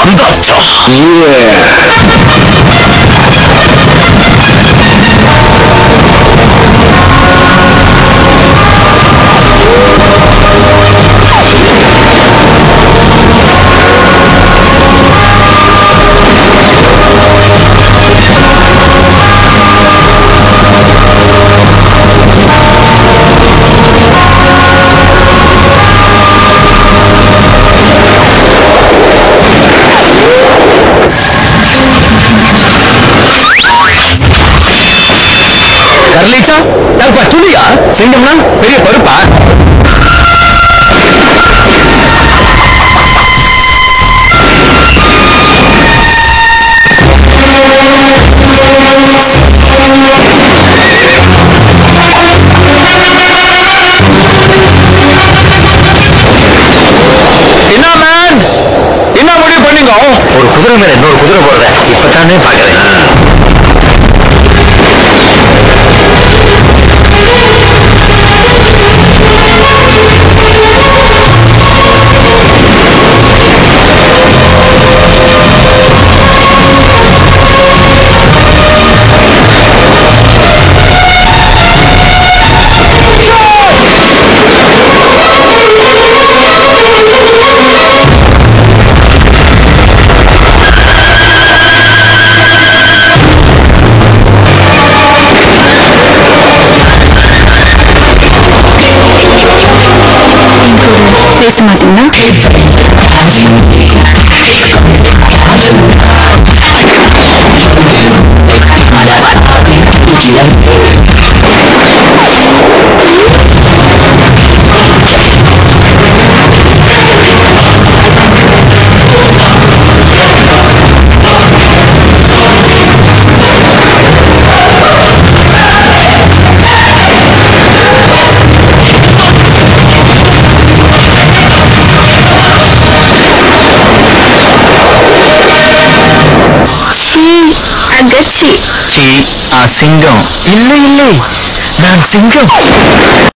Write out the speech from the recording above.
வந்தாச்சா கர்லீச்சா தற்பா துளியா சிங்கம்னா பெரிய பருப்பா என்ன மேன் என்ன முடிவு பண்ணீங்க ஒரு குதிரை மேல இன்னொரு குதிரை போடுற இப்பதானே பாக்குறேன் பேச மாட்டீங்களா அகர்ச்சி சி அசிங்கம் இல்லை இல்லை நான் சிங்கம்